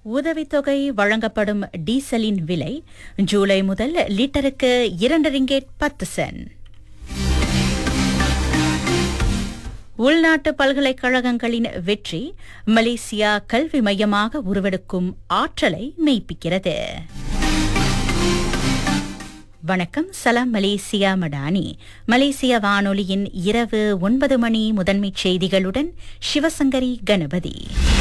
உதவித்தொகை வழங்கப்படும் டீசலின் விலை ஜூலை முதல் லிட்டருக்கு இரண்டு ரிங்கேட் பத்து சென்ட் உள்நாட்டு பல்கலைக்கழகங்களின் வெற்றி மலேசியா கல்வி மையமாக உருவெடுக்கும் ஆற்றலை மெய்ப்பிக்கிறது வணக்கம் சலாம் மலேசியா மடானி மலேசிய வானொலியின் இரவு ஒன்பது மணி முதன்மைச் செய்திகளுடன் சிவசங்கரி கணபதி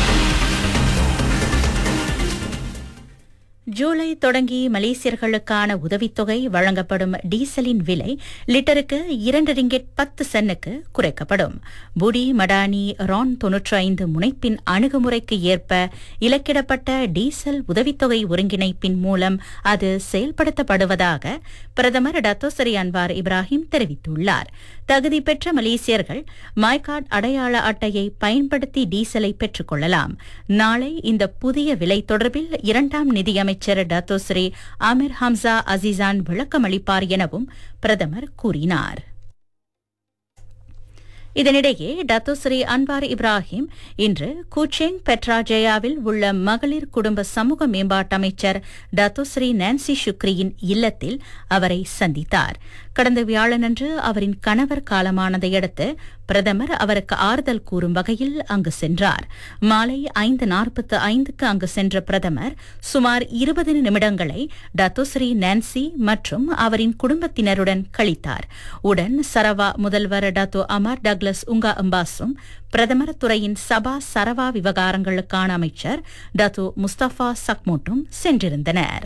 ஜூலை தொடங்கி மலேசியர்களுக்கான உதவித்தொகை வழங்கப்படும் டீசலின் விலை லிட்டருக்கு இரண்டு ரிங்கெட் பத்து சென்னுக்கு குறைக்கப்படும் புடி மடானி ரான் தொன்னூற்றி ஐந்து முனைப்பின் அணுகுமுறைக்கு ஏற்ப இலக்கிடப்பட்ட டீசல் உதவித்தொகை ஒருங்கிணைப்பின் மூலம் அது செயல்படுத்தப்படுவதாக பிரதமர் டத்தோசரி அன்வார் இப்ராஹிம் தெரிவித்துள்ளார் தகுதி பெற்ற மலேசியர்கள் மைகார்ட் அடையாள அட்டையை பயன்படுத்தி டீசலை பெற்றுக் கொள்ளலாம் நாளை இந்த புதிய விலை தொடர்பில் இரண்டாம் நிதியமைச்சர் டத்தோஸ்ரீ அமீர் ஹம்சா அசிசான் விளக்கமளிப்பார் எனவும் பிரதமர் கூறினார் இதனிடையே டத்தோஸ்ரீ அன்வார் இப்ராஹிம் இன்று கூச்சேங் பெட்ராஜயாவில் உள்ள மகளிர் குடும்ப சமூக மேம்பாட்டு அமைச்சர் டத்தோஸ்ரீ நான்சி சுக்ரியின் இல்லத்தில் அவரை சந்தித்தார் கடந்த வியாழனன்று அவரின் கணவர் காலமானதை அடுத்து பிரதமர் அவருக்கு ஆறுதல் கூறும் வகையில் அங்கு சென்றார் மாலை ஐந்து நாற்பத்து ஐந்துக்கு அங்கு சென்ற பிரதமர் சுமார் இருபது நிமிடங்களை டத்தோஸ்ரீ நான்சி மற்றும் அவரின் குடும்பத்தினருடன் கழித்தார் உடன் சரவா முதல்வர் டத்தோ அமர் டக்ளஸ் உங்கா அம்பாஸும் பிரதமர் துறையின் சபா சரவா விவகாரங்களுக்கான அமைச்சர் டத்தோ முஸ்தபா சக்மோட்டும் சென்றிருந்தனர்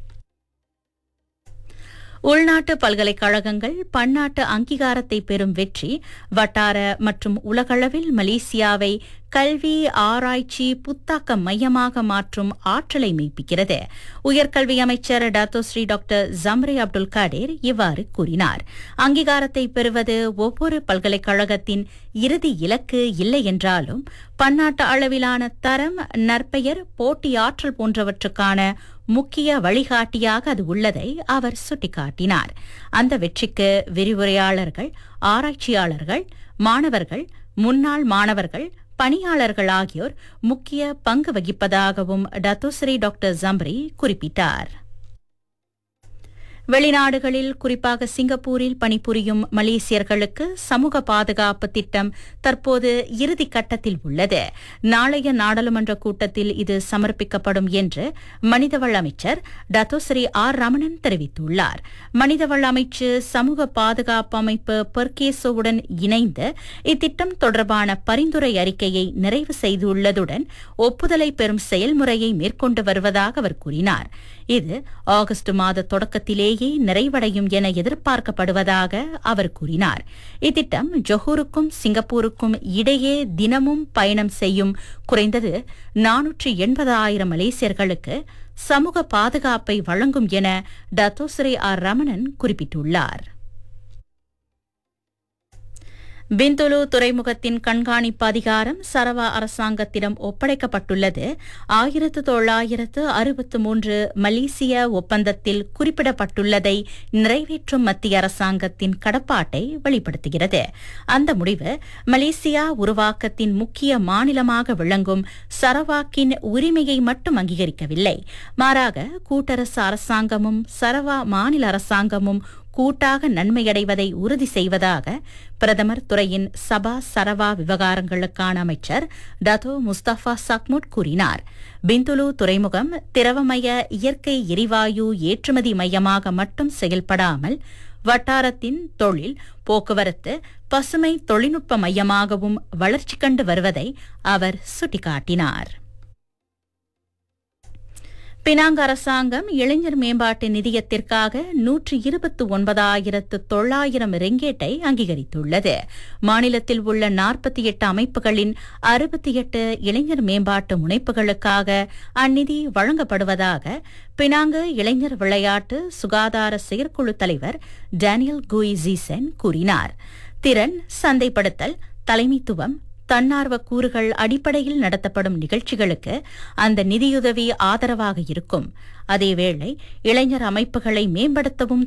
உள்நாட்டு பல்கலைக்கழகங்கள் பன்னாட்டு அங்கீகாரத்தை பெறும் வெற்றி வட்டார மற்றும் உலகளவில் மலேசியாவை கல்வி ஆராய்ச்சி புத்தாக்க மையமாக மாற்றும் ஆற்றலை மெய்ப்பிக்கிறது உயர்கல்வி அமைச்சர் Datuk Seri doctor Zambry Abdul Kadir இவ்வாறு கூறினார் அங்கீகாரத்தை பெறுவது ஒவ்வொரு பல்கலைக்கழகத்தின் இறுதி இலக்கு இல்லை என்றாலும் பன்னாட்டு அளவிலான தரம் நற்பெயர் போட்டியாற்றல் போன்றவற்றுக்கான முக்கிய வழிகாட்டியாக அது உள்ளதை அவர் சுட்டிக்காட்டினார் அந்த வெற்றிக்கு விரிவுரையாளர்கள் ஆராய்ச்சியாளர்கள் மாணவர்கள் முன்னாள் மாணவர்கள் பணியாளர்கள் ஆகியோர் முக்கிய பங்கு வகிப்பதாகவும் டத்தோஸ்ரீ டாக்டர் ஜம்ரி குறிப்பிட்டார் வெளிநாடுகளில் குறிப்பாக சிங்கப்பூரில் பணிபுரியும் மலேசியர்களுக்கு சமூக பாதுகாப்பு திட்டம் தற்போது இறுதி கட்டத்தில் உள்ளது நாளைய நாடாளுமன்ற கூட்டத்தில் இது சமர்ப்பிக்கப்படும் என்று மனிதவள அமைச்சர் டத்தோஸ்ரீ ஆர் ரமணன் தெரிவித்துள்ளார் மனிதவள அமைச்சு சமூக பாதுகாப்பு அமைப்பு பெர்கேசோவுடன் இணைந்து இத்திட்டம் தொடர்பான பரிந்துரை அறிக்கையை நிறைவு செய்துள்ளதுடன் ஒப்புதலை பெறும் செயல்முறையை மேற்கொண்டு வருவதாக அவர் கூறினார் இது ஆகஸ்ட் மாத தொடக்கத்திலேயே நிறைவடையும் என எதிர்பார்க்கப்படுவதாக அவர் கூறினார் இத்திட்டம் ஜொஹூருக்கும் சிங்கப்பூருக்கும் இடையே தினமும் பயணம் செய்யும் குறைந்தது நானூற்றி எண்பதாயிரம் மலேசியர்களுக்கு சமூக பாதுகாப்பை வழங்கும் என டத்தோஸ்ரீ ஆர் ரமணன் குறிப்பிட்டுள்ளார் பிந்துலு துறைமுகத்தின் கண்காணிப்பு அதிகாரம் சரவா அரசாங்கத்திடம் ஒப்படைக்கப்பட்டுள்ளது ஆயிரத்து தொள்ளாயிரத்து அறுபத்து மூன்று மலேசிய ஒப்பந்தத்தில் குறிப்பிடப்பட்டுள்ளதை நிறைவேற்றும் மத்திய அரசாங்கத்தின் கடப்பாட்டை வெளிப்படுத்துகிறது அந்த முடிவு மலேசியா உருவாக்கத்தின் முக்கிய மாநிலமாக விளங்கும் சரவாக்கின் உரிமையை மட்டும் அங்கீகரிக்கவில்லை மாறாக கூட்டரசு அரசாங்கமும் சரவா மாநில அரசாங்கமும் கூட்டாக நன்மையடைவதை உறுதி செய்வதாக பிரதமர் துறையின் சபா சரவா விவகாரங்களுக்கான அமைச்சர் டதோ முஸ்தபா சக்முட் கூறினார் பிந்துலு துறைமுகம் திரவமய இயற்கை எரிவாயு ஏற்றுமதி மையமாக மட்டும் செயல்படாமல் வட்டாரத்தின் தொழில் போக்குவரத்து பசுமை தொழில்நுட்ப மையமாகவும் வளர்ச்சி கண்டு வருவதை அவர் சுட்டிக்காட்டினார் பினாங் அரசாங்கம் இளைஞர் மேம்பாட்டு நிதியத்திற்காக நூற்று இருபத்து ஒன்பதாயிரத்து தொள்ளாயிரம் ரெங்கேட்டை அங்கீகரித்துள்ளது மாநிலத்தில் உள்ள நாற்பத்தி எட்டு அமைப்புகளின் அறுபத்தி எட்டு இளைஞர் மேம்பாட்டு முனைப்புகளுக்காக அந்நிதி வழங்கப்படுவதாக பினாங்கு இளைஞர் விளையாட்டு சுகாதார செயற்குழு தலைவர் டேனியல் குய் ஜீசன் கூறினார் திறன் சந்தைப்படுத்தல் தலைமைத்துவம் தன்னார்வ கூறுகள் அடிப்படையில் நடத்தப்படும் நிகழ்ச்சிகளுக்கு அந்த நிதியுதவி ஆதரவாக இருக்கும் அதேவேளை இளைஞர் அமைப்புகளை மேம்படுத்தவும்